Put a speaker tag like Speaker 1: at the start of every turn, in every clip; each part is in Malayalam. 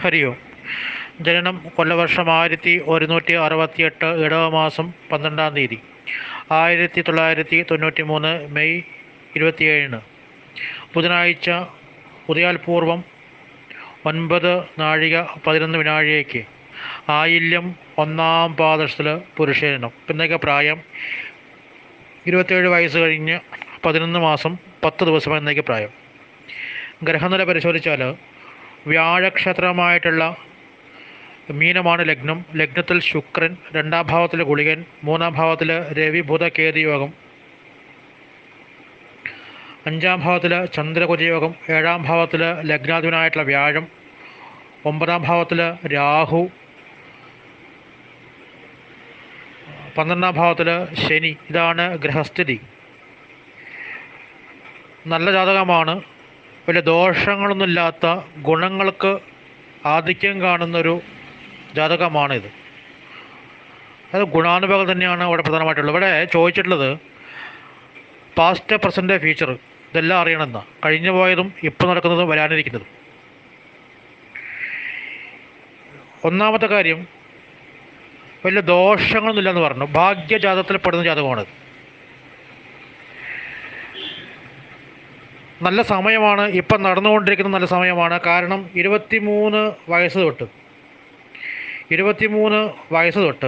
Speaker 1: ഹരി ഓം ജനനം കൊല്ലവർഷം ആയിരത്തി ഒരുന്നൂറ്റി അറുപത്തിയെട്ട് ഇടവ മാസം പന്ത്രണ്ടാം തീയതി ആയിരത്തി തൊള്ളായിരത്തി തൊണ്ണൂറ്റി മൂന്ന് മെയ് ഇരുപത്തിയേഴിന് ബുധനാഴ്ച ഉദയാൽ പൂർവം ഒൻപത് നാഴിക പതിനൊന്ന് വിനാഴികയ്ക്ക് ആയില്യം ഒന്നാം പാദത്തിൽ പുരുഷജനം പിന്നൊക്കെ പ്രായം ഇരുപത്തേഴ് വയസ്സ് കഴിഞ്ഞ് പതിനൊന്ന് മാസം പത്ത് ദിവസം എന്നൊക്കെ പ്രായം ഗ്രഹനില പരിശോധിച്ചാൽ വ്യാഴക്ഷേത്രമായിട്ടുള്ള മീനമാണ് ലഗ്നം ലഗ്നത്തിൽ ശുക്രൻ രണ്ടാം ഭാവത്തിൽ ഗുളികൻ മൂന്നാം ഭാവത്തിൽ രവി ബുധ കേതു യോഗം അഞ്ചാം ഭാവത്തിൽ ചന്ദ്രകുജയോഗം ഏഴാം ഭാവത്തിൽ ലഗ്നാധിപനായിട്ടുള്ള വ്യാഴം ഒമ്പതാം ഭാവത്തിൽ രാഹു പന്ത്രണ്ടാം ഭാവത്തിൽ ശനി ഇതാണ് ഗ്രഹസ്ഥിതി നല്ല ജാതകമാണ് വലിയ ദോഷങ്ങളൊന്നുമില്ലാത്ത ഗുണങ്ങൾക്ക് ആധിക്യം കാണുന്നൊരു ജാതകമാണിത് അത് ഗുണാനുഭവം തന്നെയാണ് അവിടെ പ്രധാനമായിട്ടുള്ളത് ഇവിടെ ചോദിച്ചിട്ടുള്ളത് പാസ്റ്റ് പ്രസൻറ്റ് ഫ്യൂച്ചർ ഇതെല്ലാം അറിയണമെന്നാണ് കഴിഞ്ഞു പോയതും ഇപ്പോൾ നടക്കുന്നതും വരാനിരിക്കുന്നതും ഒന്നാമത്തെ കാര്യം വലിയ ദോഷങ്ങളൊന്നുമില്ല എന്ന് പറഞ്ഞു ഭാഗ്യജാതകത്തിൽ പെടുന്ന ജാതകമാണിത് നല്ല സമയമാണ് ഇപ്പം നടന്നുകൊണ്ടിരിക്കുന്ന നല്ല സമയമാണ് കാരണം ഇരുപത്തി മൂന്ന് വയസ്സ് തൊട്ട് ഇരുപത്തി മൂന്ന് വയസ്സ് തൊട്ട്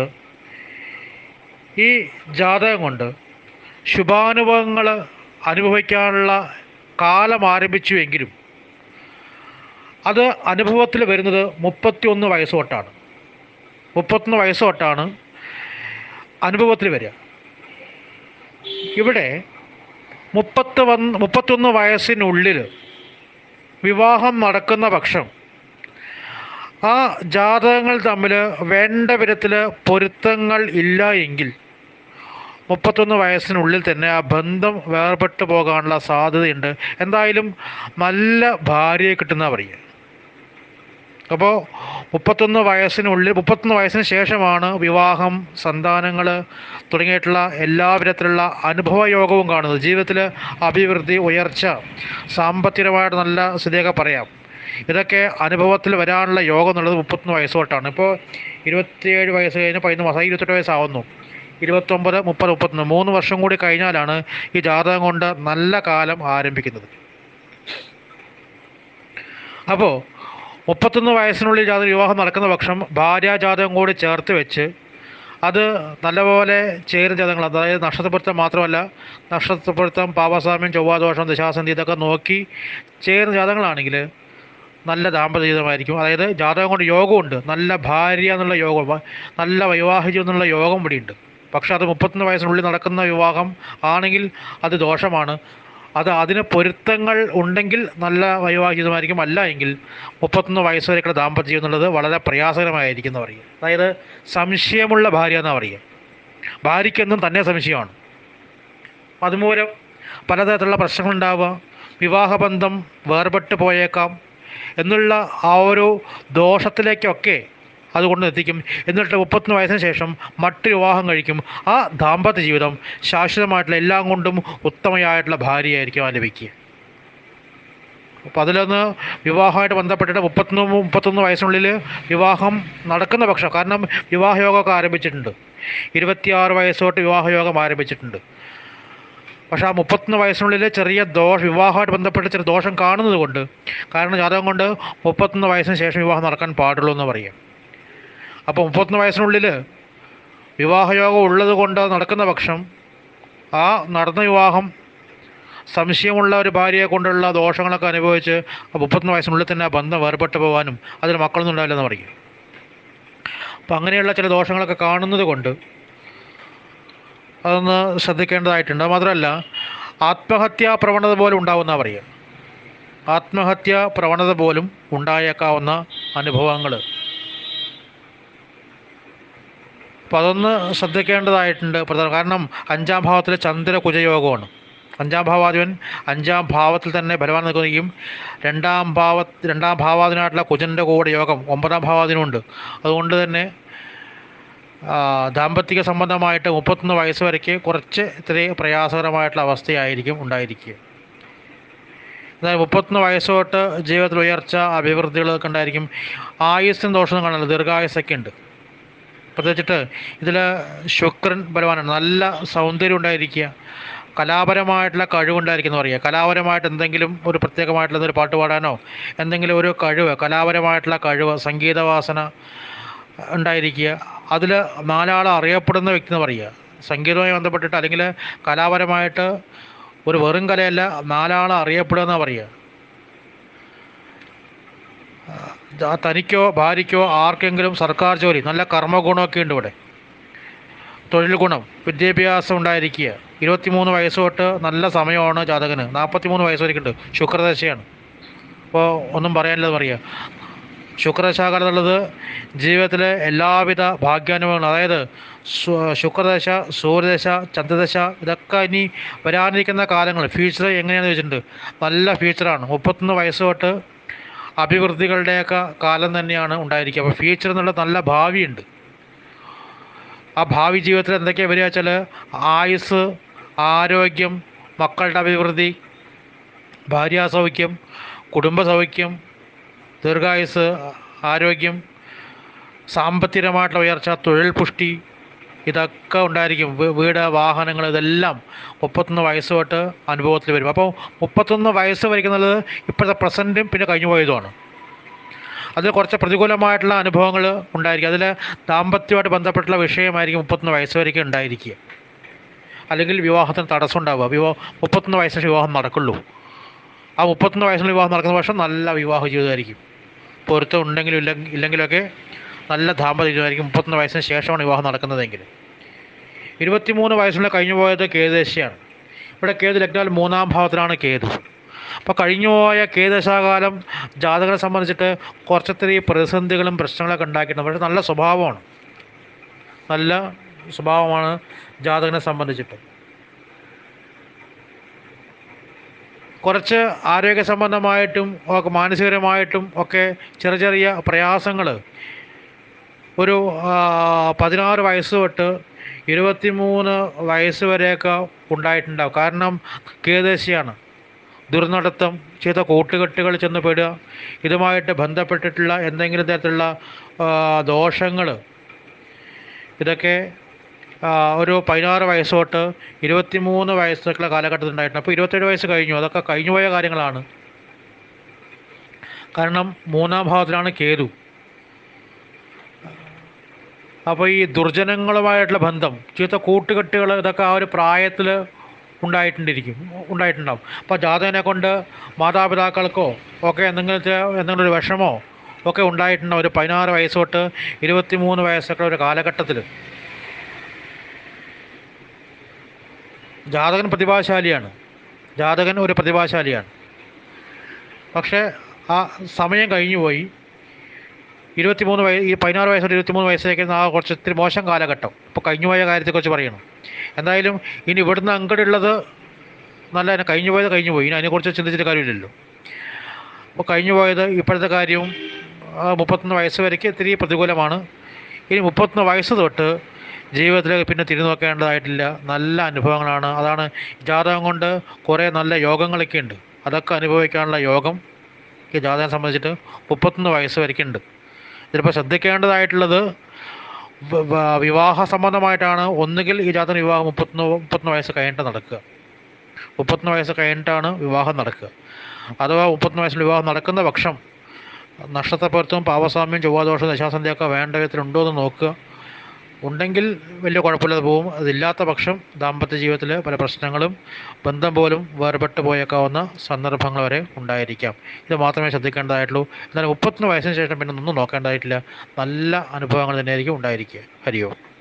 Speaker 1: ഈ ജാതകം കൊണ്ട് ശുഭാനുഭവങ്ങൾ അനുഭവിക്കാനുള്ള കാലം ആരംഭിച്ചുവെങ്കിലും അത് അനുഭവത്തിൽ വരുന്നത് മുപ്പത്തി ഒന്ന് വയസ്സ് തൊട്ടാണ് മുപ്പത്തൊന്ന് വയസ്സ് തൊട്ടാണ് അനുഭവത്തിൽ വരിക ഇവിടെ മുപ്പത്ത് വന്ന് മുപ്പത്തൊന്ന് വയസ്സിനുള്ളിൽ വിവാഹം നടക്കുന്ന പക്ഷം ആ ജാതകങ്ങൾ തമ്മിൽ വേണ്ട വിധത്തിൽ പൊരുത്തങ്ങൾ ഇല്ല എങ്കിൽ മുപ്പത്തൊന്ന് വയസ്സിനുള്ളിൽ തന്നെ ആ ബന്ധം വേർപെട്ട് പോകാനുള്ള സാധ്യതയുണ്ട് എന്തായാലും നല്ല ഭാര്യയെ കിട്ടുന്ന പറയുക അപ്പോൾ മുപ്പത്തൊന്ന് വയസ്സിനുള്ളിൽ മുപ്പത്തൊന്ന് വയസ്സിന് ശേഷമാണ് വിവാഹം സന്താനങ്ങൾ തുടങ്ങിയിട്ടുള്ള എല്ലാ വിധത്തിലുള്ള അനുഭവയോഗവും കാണുന്നത് ജീവിതത്തിൽ അഭിവൃദ്ധി ഉയർച്ച സാമ്പത്തികമായിട്ട് നല്ല സ്ഥിതിയൊക്കെ പറയാം ഇതൊക്കെ അനുഭവത്തിൽ വരാനുള്ള യോഗം എന്നുള്ളത് മുപ്പത്തൊന്ന് വയസ്സ് തൊട്ടാണ് ഇപ്പോൾ ഇരുപത്തിയേഴ് വയസ്സ് കഴിഞ്ഞ് പതിനൊന്ന് മാസം ഇരുപത്തെട്ട് വയസ്സാവുന്നു ഇരുപത്തൊമ്പത് മുപ്പത് മുപ്പത്തൊന്ന് മൂന്ന് വർഷം കൂടി കഴിഞ്ഞാലാണ് ഈ ജാതകം കൊണ്ട് നല്ല കാലം ആരംഭിക്കുന്നത് അപ്പോൾ മുപ്പത്തൊന്ന് വയസ്സിനുള്ളിൽ ജാതക വിവാഹം നടക്കുന്ന പക്ഷം ഭാര്യാജാതകം കൂടി ചേർത്ത് വെച്ച് അത് നല്ലപോലെ ചേരുന്ന ജാതകങ്ങൾ അതായത് നക്ഷത്രപ്പൊരുത്തം മാത്രമല്ല നക്ഷത്രപ്പൊരുത്തം പാപസാമ്യം ചൊവ്വാദോഷം ദശാസന്ധി ഇതൊക്കെ നോക്കി ചേരുന്ന ജാതകങ്ങളാണെങ്കിൽ നല്ല ദാമ്പത്യ ജീവിതമായിരിക്കും അതായത് ജാതകം കൊണ്ട് യോഗമുണ്ട് നല്ല ഭാര്യ എന്നുള്ള യോഗം നല്ല വൈവാഹിക ജീവിതം എന്നുള്ള യോഗം ഇവിടെയുണ്ട് പക്ഷെ അത് മുപ്പത്തൊന്ന് വയസ്സിനുള്ളിൽ നടക്കുന്ന വിവാഹം ആണെങ്കിൽ അത് ദോഷമാണ് അത് അതിന് പൊരുത്തങ്ങൾ ഉണ്ടെങ്കിൽ നല്ല വൈവാഹിക ജീവിതമായിരിക്കും അല്ല എങ്കിൽ മുപ്പത്തൊന്ന് വയസ്സ് വരെയുള്ള ദാമ്പത്യ ജീവിതം എന്നുള്ളത് വളരെ പ്രയാസകരമായിരിക്കും എന്ന് പറയുക അതായത് സംശയമുള്ള ഭാര്യ എന്നാണ് പറയുക ഭാര്യയ്ക്കെന്നും തന്നെ സംശയമാണ് അതുമൂലം പലതരത്തിലുള്ള പ്രശ്നങ്ങളുണ്ടാവുക വിവാഹബന്ധം വേർപെട്ട് പോയേക്കാം എന്നുള്ള ആ ഒരു ദോഷത്തിലേക്കൊക്കെ അതുകൊണ്ട് എത്തിക്കും എന്നിട്ട് മുപ്പത്തൊന്ന് വയസ്സിന് ശേഷം മറ്റു വിവാഹം കഴിക്കും ആ ദാമ്പത്യ ജീവിതം ശാശ്വതമായിട്ടുള്ള എല്ലാം കൊണ്ടും ഉത്തമയായിട്ടുള്ള ഭാര്യയായിരിക്കും ആ ലഭിക്കുക അപ്പോൾ അതിലൊന്ന് വിവാഹമായിട്ട് ബന്ധപ്പെട്ടിട്ട് മുപ്പത്തൊന്ന് മുപ്പത്തൊന്ന് വയസ്സിനുള്ളിൽ വിവാഹം നടക്കുന്ന പക്ഷം കാരണം വിവാഹയോഗമൊക്കെ ആരംഭിച്ചിട്ടുണ്ട് ഇരുപത്തിയാറ് വയസ്സ് തൊട്ട് വിവാഹയോഗം ആരംഭിച്ചിട്ടുണ്ട് പക്ഷേ ആ മുപ്പത്തൊന്ന് വയസ്സിനുള്ളിൽ ചെറിയ ദോഷ വിവാഹമായിട്ട് ബന്ധപ്പെട്ട് ചെറിയ ദോഷം കാണുന്നത് കൊണ്ട് കാരണം ജാതകം കൊണ്ട് മുപ്പത്തൊന്ന് വയസ്സിന് ശേഷം വിവാഹം നടക്കാൻ പാടുള്ളൂ എന്ന് പറയാം അപ്പോൾ മുപ്പത്തൊന്ന് വയസ്സിനുള്ളിൽ വിവാഹയോഗം ഉള്ളത് കൊണ്ട് നടക്കുന്ന പക്ഷം ആ നടന്ന വിവാഹം സംശയമുള്ള ഒരു ഭാര്യയെ കൊണ്ടുള്ള ദോഷങ്ങളൊക്കെ അനുഭവിച്ച് ആ മുപ്പത്തൊന്ന് വയസ്സിനുള്ളിൽ തന്നെ ആ ബന്ധം വേർപെട്ട് പോകാനും അതിൽ മക്കളൊന്നും ഉണ്ടാവില്ലെന്ന് പറയും അപ്പം അങ്ങനെയുള്ള ചില ദോഷങ്ങളൊക്കെ കാണുന്നത് കൊണ്ട് അതൊന്ന് ശ്രദ്ധിക്കേണ്ടതായിട്ടുണ്ട് മാത്രമല്ല ആത്മഹത്യാ പ്രവണത പോലും ഉണ്ടാവുന്ന പറയുക ആത്മഹത്യാ പ്രവണത പോലും ഉണ്ടായേക്കാവുന്ന അനുഭവങ്ങൾ അപ്പോൾ അതൊന്ന് ശ്രദ്ധിക്കേണ്ടതായിട്ടുണ്ട് പ്രധാന കാരണം അഞ്ചാം ഭാവത്തിൽ ചന്ദ്ര കുജയോഗമാണ് അഞ്ചാം ഭാവാധിപൻ അഞ്ചാം ഭാവത്തിൽ തന്നെ ബലവാൻ നിൽക്കുകയും രണ്ടാം ഭാവ രണ്ടാം ഭാവാധിനായിട്ടുള്ള കുജൻ്റെ കൂടെ യോഗം ഒമ്പതാം ഭാവാധിനുണ്ട് അതുകൊണ്ട് തന്നെ ദാമ്പത്തിക സംബന്ധമായിട്ട് മുപ്പത്തൊന്ന് വയസ്സ് വരയ്ക്ക് കുറച്ച് ഇത്തിരി പ്രയാസകരമായിട്ടുള്ള അവസ്ഥയായിരിക്കും ഉണ്ടായിരിക്കുക അതായത് മുപ്പത്തൊന്ന് വയസ്സ് തൊട്ട് ജീവിതത്തിൽ ഉയർച്ച അഭിവൃദ്ധികളൊക്കെ ഉണ്ടായിരിക്കും ആയുസ്സിന് ദോഷം കാണുന്നില്ല ദീർഘായുസ്സൊക്കെ ഉണ്ട് പ്രത്യേകിച്ചിട്ട് ഇതിൽ ശുക്രൻ ബലവാനാണ് നല്ല സൗന്ദര്യം ഉണ്ടായിരിക്കുക കലാപരമായിട്ടുള്ള കഴിവുണ്ടായിരിക്കുന്നു പറയുക കലാപരമായിട്ട് എന്തെങ്കിലും ഒരു പ്രത്യേകമായിട്ടുള്ള ഒരു പാട്ട് പാടാനോ എന്തെങ്കിലും ഒരു കഴിവ് കലാപരമായിട്ടുള്ള കഴിവ് സംഗീതവാസന ഉണ്ടായിരിക്കുക അതിൽ നാലാൾ അറിയപ്പെടുന്ന വ്യക്തി എന്ന് പറയുക സംഗീതവുമായി ബന്ധപ്പെട്ടിട്ട് അല്ലെങ്കിൽ കലാപരമായിട്ട് ഒരു വെറും കലയല്ല നാലാൾ അറിയപ്പെടുക എന്ന് പറയുക ആ, തനിക്കോ ഭാര്യയ്ക്കോ ആർക്കെങ്കിലും സർക്കാർ ജോലി നല്ല കർമ്മഗുണമൊക്കെ ഉണ്ട് ഇവിടെ തൊഴിൽ ഗുണം വിദ്യാഭ്യാസം ഉണ്ടായിരിക്കുക ഇരുപത്തിമൂന്ന് വയസ്സ് തൊട്ട് നല്ല സമയമാണ് ജാതകന് നാൽപ്പത്തിമൂന്ന് വയസ്സ് വരെയുണ്ട് ശുക്രദശയാണ് അപ്പോൾ ഒന്നും പറയാനില്ല പറയുക ശുക്രദശാകാലം എന്നുള്ളത് ജീവിതത്തിലെ എല്ലാവിധ ഭാഗ്യാനുഭവങ്ങളും അതായത് സു- ശുക്രദശ സൂര്യദശ ചന്ദ്രദശ ഇതൊക്കെ ഇനി വരാനിരിക്കുന്ന കാലങ്ങൾ ഫ്യൂച്ചർ എങ്ങനെയാണെന്ന് ചോദിച്ചിട്ടുണ്ട് നല്ല ഫ്യൂച്ചറാണ് മുപ്പത്തൊന്ന് വയസ്സ് തൊട്ട് അഭിവൃദ്ധികളുടെയൊക്കെ കാലം തന്നെയാണ് ഉണ്ടായിരിക്കുക അപ്പോൾ ഫ്യൂച്ചർ എന്നുള്ള നല്ല ഭാവിയുണ്ട് ആ ഭാവി ജീവിതത്തിൽ എന്തൊക്കെയാണ് വരിക വെച്ചാൽ ആയുസ് ആരോഗ്യം മക്കളുടെ അഭിവൃദ്ധി ഭാര്യാസൗഖ്യം കുടുംബസൗഖ്യം ദീർഘായുസ് ആരോഗ്യം സാമ്പത്തികമായിട്ടുള്ള ഉയർച്ച തൊഴിൽ പുഷ്ടി ഇതൊക്കെ ഉണ്ടായിരിക്കും വീ- വീട് വാഹനങ്ങൾ ഇതെല്ലാം മുപ്പത്തൊന്ന് വയസ്സ് തൊട്ട് അനുഭവത്തിൽ വരും അപ്പോൾ മുപ്പത്തൊന്ന് വയസ്സ് വരയ്ക്കുന്നത് ഇപ്പോഴത്തെ പ്രസൻറ്റും പിന്നെ കഴിഞ്ഞു പോയതുമാണ് അതിൽ കുറച്ച് പ്രതികൂലമായിട്ടുള്ള അനുഭവങ്ങൾ ഉണ്ടായിരിക്കും അതിൽ ദാമ്പത്യമായിട്ട് ബന്ധപ്പെട്ടുള്ള വിഷയമായിരിക്കും മുപ്പത്തൊന്ന് വയസ്സ് വരയ്ക്കും ഉണ്ടായിരിക്കുക അല്ലെങ്കിൽ വിവാഹത്തിന് തടസ്സം ഉണ്ടാവുക വിവാഹം മുപ്പത്തൊന്ന് വയസ്സിന് വിവാഹം നടക്കുള്ളൂ ആ മുപ്പത്തൊന്ന് വയസ്സിന് വിവാഹം നടക്കുന്ന പക്ഷം നല്ല വിവാഹ ജീവിതമായിരിക്കും പൊരുത്തം ഉണ്ടെങ്കിലും ഇല്ലെങ്കിൽ ഇല്ലെങ്കിലൊക്കെ നല്ല ദാമ്പത്യ ജീവിതമായിരിക്കും മുപ്പത്തൊന്ന് വയസ്സിന് ശേഷമാണ് വിവാഹം നടക്കുന്നതെങ്കിൽ ഇരുപത്തിമൂന്ന് വയസ്സിലുള്ള കഴിഞ്ഞു പോയത് കേതുദശയാണ് ഇവിടെ കേതു ലഗ്നാൽ മൂന്നാം ഭാവത്തിലാണ് കേതു അപ്പോൾ കഴിഞ്ഞുപോയ കേതുദശാകാലം ജാതകനെ സംബന്ധിച്ചിട്ട് കുറച്ചത്തിരി പ്രതിസന്ധികളും പ്രശ്നങ്ങളൊക്കെ ഉണ്ടാക്കിയിട്ടുണ്ട് പക്ഷേ നല്ല സ്വഭാവമാണ് നല്ല സ്വഭാവമാണ് ജാതകനെ സംബന്ധിച്ചിട്ട് കുറച്ച് ആരോഗ്യ സംബന്ധമായിട്ടും ഒക്കെ മാനസികപരമായിട്ടും ഒക്കെ ചെറിയ ചെറിയ പ്രയാസങ്ങൾ ഒരു ആ, പതിനാറ് വയസ്സ് തൊട്ട് ഇരുപത്തിമൂന്ന് വയസ്സ് വരെയൊക്കെ ഉണ്ടായിട്ടുണ്ടാവും കാരണം കേദശിയാണ് ദുർനടത്തം ചെയ്ത കൂട്ടുകെട്ടുകൾ ചെന്ന് പെടുക ഇതുമായിട്ട് ബന്ധപ്പെട്ടിട്ടുള്ള എന്തെങ്കിലും തരത്തിലുള്ള ദോഷങ്ങൾ ഇതൊക്കെ ആ, ഒരു പതിനാറ് വയസ്സ് തൊട്ട് ഇരുപത്തിമൂന്ന് വയസ്സൊക്കെയുള്ള കാലഘട്ടത്തിൽ ഉണ്ടായിട്ടുണ്ട് അപ്പോൾ ഇരുപത്തേഴ് വയസ്സ് കഴിഞ്ഞു അതൊക്കെ കഴിഞ്ഞുപോയ കാര്യങ്ങളാണ് കാരണം മൂന്നാം ഭാവത്തിലാണ് കേതു അപ്പോൾ ഈ ദുർജനങ്ങളുമായിട്ടുള്ള ബന്ധം ചീത്ത കൂട്ടുകെട്ടുകൾ ഇതൊക്കെ ആ ഒരു പ്രായത്തിൽ ഉണ്ടായിട്ടുണ്ടിരിക്കും ഉണ്ടായിട്ടുണ്ടാവും അപ്പോൾ ജാതകനെ കൊണ്ട് മാതാപിതാക്കൾക്കോ ഒക്കെ എന്തെങ്കിലും എന്തെങ്കിലും ഒരു വിഷമോ ഒക്കെ ഉണ്ടായിട്ടുണ്ടാവും ഒരു പതിനാറ് വയസ്സ് തൊട്ട് ഇരുപത്തി മൂന്ന് വയസ്സൊക്കെ ഒരു കാലഘട്ടത്തിൽ ജാതകൻ പ്രതിഭാശാലിയാണ് ജാതകൻ ഒരു പ്രതിഭാശാലിയാണ് പക്ഷേ ആ സമയം കഴിഞ്ഞു പോയി ഇരുപത്തിമൂന്ന് വയ ഈ പതിനാറ് വയസ്സ് തൊട്ട് ഇരുപത്തിമൂന്ന് വയസ്സിലേക്ക് ആ കുറച്ച് ഇത്തിരി മോശം കാലഘട്ടം ഇപ്പോൾ കഴിഞ്ഞു പോയ കാര്യത്തെക്കുറിച്ച് പറയണം എന്തായാലും ഇനി ഇവിടുന്ന് അങ്ങോട്ടുള്ളത് നല്ല തന്നെ കഴിഞ്ഞു പോയത് കഴിഞ്ഞു പോയി ഇനി അതിനെക്കുറിച്ച് ചിന്തിച്ചിട്ട് കാര്യമില്ലല്ലോ അപ്പോൾ കഴിഞ്ഞു പോയത് ഇപ്പോഴത്തെ കാര്യവും ആ, മുപ്പത്തൊന്ന് വയസ്സ് വരയ്ക്ക് ഇത്തിരി പ്രതികൂലമാണ് ഇനി മുപ്പത്തൊന്ന് വയസ്സ് തൊട്ട് ജീവിതത്തിലേക്ക് പിന്നെ തിരിഞ്ഞു നോക്കേണ്ടതായിട്ടില്ല നല്ല അനുഭവങ്ങളാണ് അതാണ് ജാതകം കൊണ്ട് കുറേ നല്ല യോഗങ്ങളൊക്കെ ഉണ്ട് അതൊക്കെ അനുഭവിക്കാനുള്ള യോഗം ഈ ജാതകം സംബന്ധിച്ചിട്ട് മുപ്പത്തൊന്ന് വയസ്സ് വരയ്ക്കുണ്ട് ഇതിലിപ്പോൾ ശ്രദ്ധിക്കേണ്ടതായിട്ടുള്ളത് വ- വ- വിവാഹ സംബന്ധമായിട്ടാണ് ഒന്നുകിൽ ഈ ജാതക വിവാഹം മുപ്പത്തൊന്ന് മുപ്പത്തൊന്ന് വയസ്സ് കഴിഞ്ഞിട്ട് നടക്കുക മുപ്പത്തൊന്ന് വയസ്സ് കഴിഞ്ഞിട്ടാണ് വിവാഹം നടക്കുക അഥവാ മുപ്പത്തൊന്ന് വയസ്സിൽ വിവാഹം നടക്കുന്ന പക്ഷം നക്ഷത്രപ്പൊരുത്തവും പാവസാമ്യം ചൊവ്വാദോഷം ദശാസന്ധ്യയൊക്കെ വേണ്ട വിധത്തിലുണ്ടോ എന്ന് നോക്കുക ഉണ്ടെങ്കിൽ വലിയ കുഴപ്പമില്ലാതെ പോകും അതില്ലാത്ത പക്ഷം ദാമ്പത്യ ജീവിതത്തിൽ പല പ്രശ്നങ്ങളും ബന്ധം പോലും വേർപെട്ട് പോയേക്കാവുന്ന സന്ദർഭങ്ങൾ വരെ ഉണ്ടായിരിക്കാം ഇത് മാത്രമേ ശ്രദ്ധിക്കേണ്ടതായിട്ടുള്ളൂ എന്നാൽ മുപ്പത്തൊന്ന് വയസ്സിന് ശേഷം പിന്നെ ഒന്നും നോക്കേണ്ടതായിട്ടില്ല നല്ല അനുഭവങ്ങൾ തന്നെയായിരിക്കും ഉണ്ടായിരിക്കുക ഹരിയോ